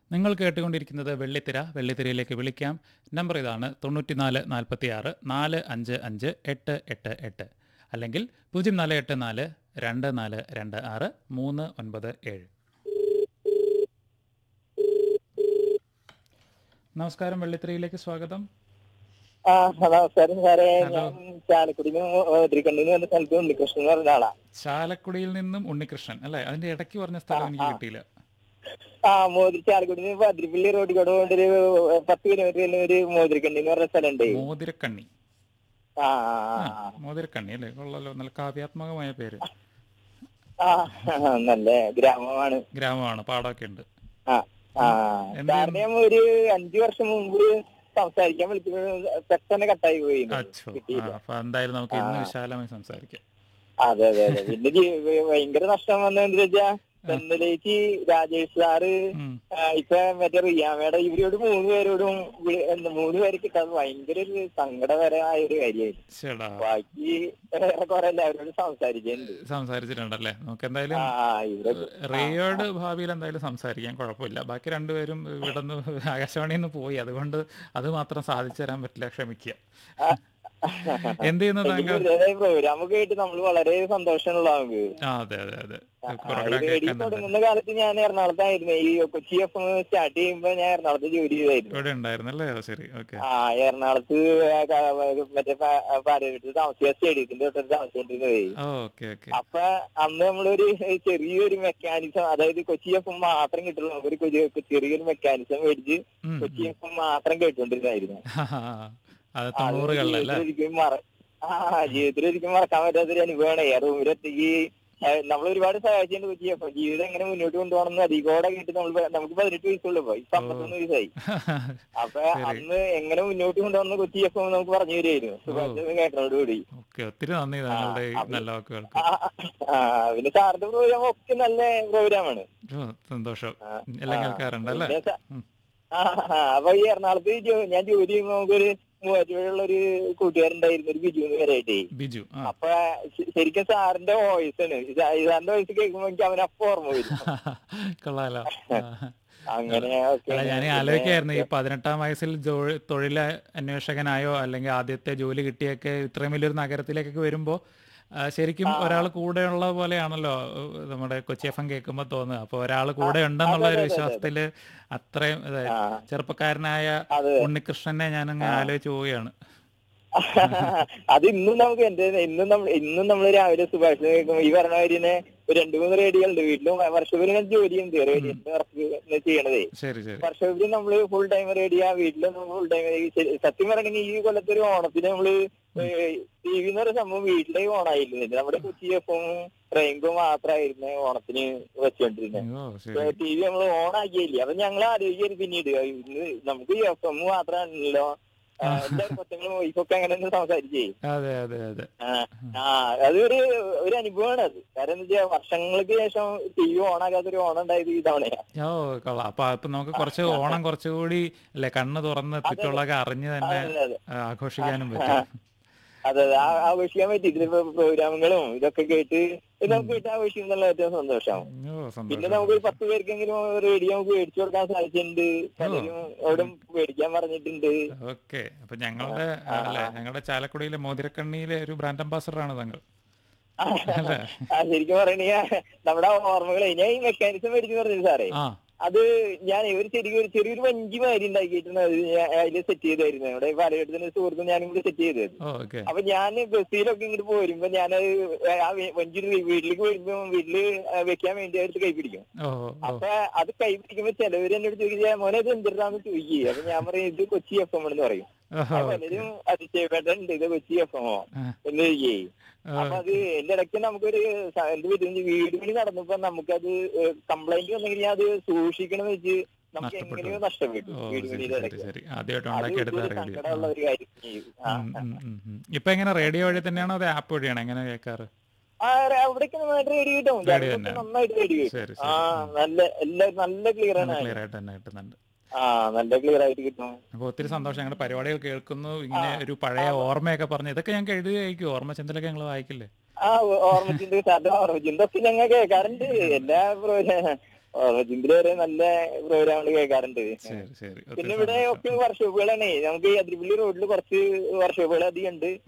നിങ്ങൾ കേട്ടുകൊണ്ടിരിക്കുന്നത് വെള്ളിത്തിര വെള്ളിത്തിരയിലേക്ക് വിളിക്കാം നമ്പർ ഇതാണ് തൊണ്ണൂറ്റിനാല് നാൽപ്പത്തി ആറ് നാല് അഞ്ച് അഞ്ച് എട്ട് എട്ട് എട്ട് അല്ലെങ്കിൽ പൂജ്യം നാല് എട്ട് നാല് രണ്ട് നാല് രണ്ട് ആറ് മൂന്ന് ഒൻപത് ഏഴ് നമസ്കാരം വെള്ളിത്തിരയിലേക്ക് സ്വാഗതം ആ നമസ്കാരം സാറേ ഹലോ. ഞാൻ ചാലക്കുടിന്ന് തിരുക്കണ്ണിന്ന് വന്ന സ്ഥലത്ത് ഉണ്ണികൃഷ്ണൻ എന്ന് പറഞ്ഞ ആളാ ചാലക്കുടിയിൽ നിന്നും ഉണ്ണികൃഷ്ണൻ അല്ലേ അതിന്റെ ഇടയ്ക്ക് പറഞ്ഞ സ്ഥലം എനിക്ക് കിട്ടിയില്ല ആ മോതിരി ചാലക്കുടിന്ന് പതിരിപ്പള്ളി റോഡ് കൂടെ കൊണ്ടൊരു പത്ത് കിലോമീറ്റർ ഒരു മോതിരിക്കണ്ണി എന്ന് പറഞ്ഞ സ്ഥലമുണ്ട് മോതിരക്കണ്ണി ആ ആ മോതിരക്കണ്ണി അല്ലേ കൊള്ളല്ലോ നല്ല കാവ്യാത്മകമായ പേര് ആ, ആ നല്ല ഗ്രാമമാണ് ഗ്രാമമാണ് പാടമൊക്കെ ഉണ്ട് ആ ആ എന്ത് സാറിനെ ഞാൻ ഒരു അഞ്ചു വർഷം മുമ്പ് സംസാരിക്കാൻ വിളിച്ചത് പെട്ടെന്ന് കട്ടായി പോയി അച്ഛോ ആ, കിട്ടിയില്ല അപ്പൊ എന്തായാലും നമുക്ക് ഇന്ന് വിശാലമായി സംസാരിക്കാം അതെ അതെ അതെ പിന്നെ ജീ- ഭയങ്കര നഷ്ടം വന്നതെന്ന് വെച്ചാ തെന്നലേച്ചി രാജേഷ് സാറ് ഉം. ആ, ഇപ്പൊ മറ്റേ റിയാമയുടെ ഇവരോട് മൂന്ന് പേരോടും വി- എന്താ മൂന്ന് പേര് കിട്ടാൻ ഭയങ്കര ഒരു സങ്കടകരമായ ഒരു കാര്യമായിരുന്നു ചേടാ ബാക്കി കുറെ എല്ലാവരോടും സംസാരിക്കുന്നുണ്ട് സംസാരിച്ചിട്ടുണ്ടല്ലേ നമുക്ക് എന്തായാലും ആ ഇവിടെ റിയോട് ഭാവിയിൽ എന്തായാലും സംസാരിക്കാൻ കുഴപ്പമില്ല ബാക്കി രണ്ടുപേരും ഇവിടെ നിന്ന് ആകാശവാണിയിൽ നിന്ന് പോയി അതുകൊണ്ട് അത് മാത്രം സാധിച്ചു തരാൻ പറ്റില്ല ക്ഷമിക്കുക എന്ത് ചെയ്യുന്നു താങ്കൾ പ്രോഗ്രാം ഒക്കെ ആയിട്ട് നമ്മൾ വളരെ സന്തോഷമുള്ള നമുക്ക് ആ അതെ അതെ അതെ ആ, പ്രോഗ്രാം ഇത് റേഡിയോ കേൾക്കാൻ തുടങ്ങുന്ന കാലത്ത് ഞാൻ എറണാകുളത്തായിരുന്നു ഈ കൊച്ചി എഫ് സ്റ്റാർട്ട് ചെയ്യുമ്പോ ഞാൻ എറണാകുളത്ത് ജോലി ചെയ്തായിരുന്നു ഇവിടെ ഉണ്ടായിരുന്നല്ലേ ഓ, ശരി ഓക്കെ ആ എറണാകുളത്ത് ആ ക- മറ്റേ പാരവീട്ടിൽ താമസിച്ച സ്റ്റേഡിയത്തിന്റെ തൊട്ടടുത്ത് താമസിച്ചിരുന്നത് ഓക്കെ ഓക്കെ അപ്പൊ അന്ന് നമ്മളൊരു ചെറിയൊരു മെക്കാനിസം അതായത് കൊച്ചി എഫ് മാത്രം കിട്ടുള്ളൂ നമുക്കൊരു കൊച്ചി- ചെറിയൊരു മെക്കാനിസം മേടിച്ച് കൊച്ചി എഫ് മാത്രം കേട്ടോണ്ടിരുന്നായിരുന്നു അത് അത് തൊണ്ണൂറുകളിലല്ലേ ജീവിതത്തിൽ ഒരിക്കലും മറ ആ ജീവിതത്തിൽ ഒരിക്കലും മറക്കാൻ പറ്റാത്തൊരു അനുഭവമാണ് ആ റൂമിലെത്തിക്ക് നമ്മൾ ഒരുപാട് സഹായിച്ചിട്ടുണ്ട് കൊച്ചി എഫ് ജീവിതം എങ്ങനെ മുന്നോട്ട് കൊണ്ടുപോകണം അധികോടെ കേട്ട് നമ്മൾ നമുക്ക് പതിനെട്ട് വയസ്സുള്ളൂ ഇപ്പൊ ഇപ്പൊ അമ്പത്തൊന്ന് വയസ്സായി അപ്പൊ ശരി. അന്ന് എങ്ങനെ മുന്നോട്ട് കൊണ്ടുവന്ന കൊച്ചി എഫ് നമുക്ക് പറഞ്ഞു തരുമായിരുന്നു സുഭാഷ് കേട്ടോട് കൂടി ഓക്കെ ഒത്തിരി നന്ദി താങ്കളുടെ ഈ ആ, നല്ല വാക്കുകൾക്ക് ആ, ആ, പിന്നെ സാറിന്റെ പ്രോഗ്രാം ഒക്കെ നല്ല പ്രോഗ്രാമാണ് ഓ, സന്തോഷം ആ, എല്ലാം ആ, കേൾക്കാറുണ്ട് അല്ലേ പിന്നെ സ- ഉം. ആ, ആ, അപ്പൊ ഈ എറണാകുളത്ത് ജോ- ഞാൻ ജോലി ചെയ്യുമ്പോ നമുക്കൊരു മൂവാറ്റുപുഴയുള്ള ഒരു കൂട്ടുകാരുണ്ടായിരുന്നു ഒരു ബിജു എന്ന് പേരായിട്ടേ ബിജു ആ അപ്പൊ ശ- ശരിക്കും സാറിന്റെ വോയിസ് ആണ് ഇത് സാറിന്റെ വോയിസ് കേൾക്കുമ്പോ എനിക്ക് അവൻ അപ്പൊ ഓർമ്മ വരും കൊള്ളാലോ ആ. അങ്ങനെ ഒക്കെ അല്ല ഞാൻ പിന്നെ- ആലോചിക്കായിരുന്നു ഈ പതിനെട്ടാം വയസ്സിൽ ജോ- തൊഴിൽ അന്വേഷകനായോ അല്ലെങ്കിൽ ആദ്യത്തെ ജോലി കിട്ടിയൊക്കെ ഇത്രയും വലിയൊരു നഗരത്തിലേക്കൊക്കെ വരുമ്പോൾ ശരിക്കും ഒരാൾ കൂടെയുള്ള പോലെയാണല്ലോ ഏഹ്, നമ്മുടെ കൊച്ചി എഫ് എം കേൾക്കുമ്പോൾ തോന്നുക അപ്പോൾ ഒരാൾ കൂടെ ഉണ്ടെന്നുള്ള ഒരു വിശ്വാസത്തിൽ അത്രയും അതായത് ആ, ചെറുപ്പക്കാരനായ അതെ ഉണ്ണികൃഷ്ണനെ ഞാനങ്ങ് ആലോചിച്ച് പോവുകയാണ് അത് ഇന്നും നമുക്ക് എന്റെ ഇന്നും നമ്മൾ ഇന്നും നമ്മൾ രാവിലെ സുഭാഷ് കേൾക്കുമ്പോ ഈ പറഞ്ഞ കാര്യനെ ഒരു രണ്ടു മൂന്ന് റേഡിയോകളുണ്ട് വീട്ടിലും വർഷപ്പിലും ഞാൻ ജോലി ചെയ്യുന്നത് റേഡിയോന്റെ വർക്ക് ചെയ്യണതേ ശരി ശരി വർഷപ്പിലും നമ്മള് ഫുൾ ടൈം റേഡിയോ വീട്ടിലും നമ്മൾ ഫുൾ ടൈം സത്യം പറയണെങ്കിൽ ഈ കൊല്ലത്തെ ഒരു ഓണത്തിന് നമ്മള് ടി വി എന്ന് പറയുന്ന സംഭവം വീട്ടിലേക്ക് ഓണായിരുന്നില്ല നമ്മുടെ കൊച്ചി എഫും റെയിൻബോ മാത്രമായിരുന്നു ഓണത്തിന് വെച്ചോണ്ടിരുന്നത് ഓ ശരി ടി വി നമ്മൾ ഓൺ ആക്കിയില്ല അപ്പൊ ഞങ്ങൾ ആലോചിക്കരുത് പിന്നീട് ഇന്ന് നമുക്ക് ഈ എഫ് എം മാത്രമാണല്ലോ ആ, എല്ലാവരും കൊച്ചങ്ങളും വൈഫൊക്കെ അങ്ങനെ ഒന്ന് സംസാരിച്ചേ അതെ അതെ അതെ ആ, ആ അതൊരു ഒരു അനുഭവമാണ് അത് കാരണം എന്താ വെച്ചാൽ വർഷങ്ങൾക്ക് ശേഷം ടി വി ഓൺ ആക്കാത്ത ഒരു ഓണം ഉണ്ടായത് ഈ തവണയാ ഓ കൊള്ളാം അപ്പൊ അപ്പൊ നമുക്ക് കുറച്ച് ഓണം കുറച്ചുകൂടി അല്ലെ കണ്ണ് തുറന്ന് ചുറ്റുള്ളതൊക്കെ അറിഞ്ഞ് തന്നെ അതെ അതെ ആ, ആഘോഷിക്കാനും പറ്റും അതെ അതെ ആ- ആഘോഷിക്കാൻ പറ്റി ഇതിലിപ്പോ പ്രോഗ്രാമുകളും ഇതൊക്കെ കേട്ട് ഇത് നമുക്ക് കേട്ട് ആഘോഷിക്കുന്നുള്ള ഏറ്റവും സന്തോഷമാണ് ഓ പിന്നെ സന്തോഷം നമുക്ക് ഒരു പത്ത് പേർക്കെങ്കിലും റേഡിയോ നമുക്ക് മേടിച്ചു കൊടുക്കാൻ സാധിച്ചിട്ടുണ്ട് പലരും അവിടെ മേടിക്കാൻ പറഞ്ഞിട്ടുണ്ട് ഓക്കെ അപ്പൊ ഞങ്ങളുടെ ആ, അല്ലെ ഞങ്ങളുടെ ചാലക്കുടിയിലെ മോതിരക്കണ്ണിയിലെ ഒരു ബ്രാൻഡ് അംബാസഡർ ആണ് താങ്കൾ അല്ലേ ആ ശരിക്കും പറയണ നമ്മുടെ ഓർമ്മകളെ ഞാൻ ഈ മെക്കാനിസം മേടിച്ചു പറഞ്ഞു സാറേ ആ അത് ഞാൻ ഒരു ചെറിയ ഒരു ചെറിയൊരു വഞ്ചി മാതിരി ഉണ്ടാക്കിയിട്ടുണ്ട് അത് ഞാൻ അതിൽ സെറ്റ് ചെയ്തായിരുന്നു ഇവിടെ പാലഘട്ടത്തിന് സുഹൃത്തും ഞാനും കൂടി സെറ്റ് ചെയ്തത് ഓ ഓക്കെ അപ്പൊ ഞാൻ ബസ്സിലൊക്കെ ഇങ്ങോട്ട് പോരുമ്പോ ഞാൻ ആ വെ- വഞ്ചി വീട്ടിലേക്ക് വരുമ്പോ വീട്ടില് വെക്കാൻ വേണ്ടി എടുത്ത് കൈ പിടിക്കും ഓ ഓ അപ്പൊ അത് കൈ പിടിക്കുമ്പോ ചിലവര് എന്നോട് ചോദിക്കുക മോനെ ഇത് എന്തിനാന്ന് ചോദിക്കുക അപ്പൊ ഞാൻ പറയും ഇത് കൊച്ചി എഫ് എം എന്ന് പറയും ഓഹോ, അപ്പൊ പലരും അതിശയപ്പെട്ടുണ്ട് ഇത് കൊച്ചി എഫ് എമ്മോ ആ, എന്ന് ചോദിക്കേ ഓ, അപ്പൊ അത് എന്റെ ഇടയ്ക്ക് നമുക്കൊരു സ- എന്ത് പറ്റും വീട് പണി നടന്നപ്പോ നമുക്കത് കംപ്ലൈന്റ് വന്നെങ്കിൽ ഞാൻ അത് സൂക്ഷിക്കണം വെച്ച് നമുക്ക് നഷ്ടപ്പെട്ടു. എങ്ങനെയോ നഷ്ടപ്പെട്ടു ഓ വീട് ശരി പണിയുടെ ശരി ഇടയ്ക്ക് ശരി ആദ്യമായിട്ട് അത് ഉണ്ടാക്കിയെടുത്ത ഒരു റേഡിയോ സങ്കടമുള്ള ഒരു കാര്യം ആ. ഇപ്പൊ എങ്ങനെ റേഡിയോ വഴി തന്നെയാണോ അത് ആപ്പ് വഴിയാണോ എങ്ങനെ കേൾക്കാറ് ആ റേ- അവിടേക്ക് നന്നായിട്ട് റേഡിയോ കിട്ടും റേഡിയോ ഞങ്ങൾക്ക് തന്നെ. നന്നായിട്ട് റേഡിയോ കിട്ടും ശരി ആ ശരി നല്ല എല്ലാ നല്ല ക്ലിയർ ആണ് ക്ലിയർ ആയിട്ട് തന്നെ കിട്ടുന്നുണ്ട് ആ നല്ല ക്ലിയർ ആയിട്ട് കിട്ടും അപ്പോൾ ഒത്തിരി സന്തോഷം ഞങ്ങളുടെ പരിപാടികൾ കേൾക്കുന്നു ഇങ്ങനെ ഒരു പഴയ ഓർമ്മയൊക്കെ പറഞ്ഞു ഇതൊക്കെ ഞങ്ങൾക്ക് എഴുതി അയക്കും ഓർമ്മ ചിന്തലൊക്കെ ഞങ്ങൾ വായിക്കില്ലേ ആ ഓർമ്മച്ചിന്ത സാറിന്റെ ഓർമ്മച്ചിന്ത ഒക്കെ ഞങ്ങൾ കേൾക്കാറുണ്ട് എല്ലാ പ്രോഗ്രാം ജിമ്പിൽ വരെ നല്ല പ്രോഗ്രാമുകൾ കേൾക്കാറുണ്ട് ശരി ശരി പിന്നെ ഒത്തിരി ഇവിടെ സന്തോഷം. ഒക്കെ വർക്ക്ഷോപ്പുകളാണ് നമുക്ക് ഈ അതിരപ്പള്ളി റോഡിൽ കുറച്ച് വർക്ക്ഷോപ്പുകൾ അധികം ഉണ്ട്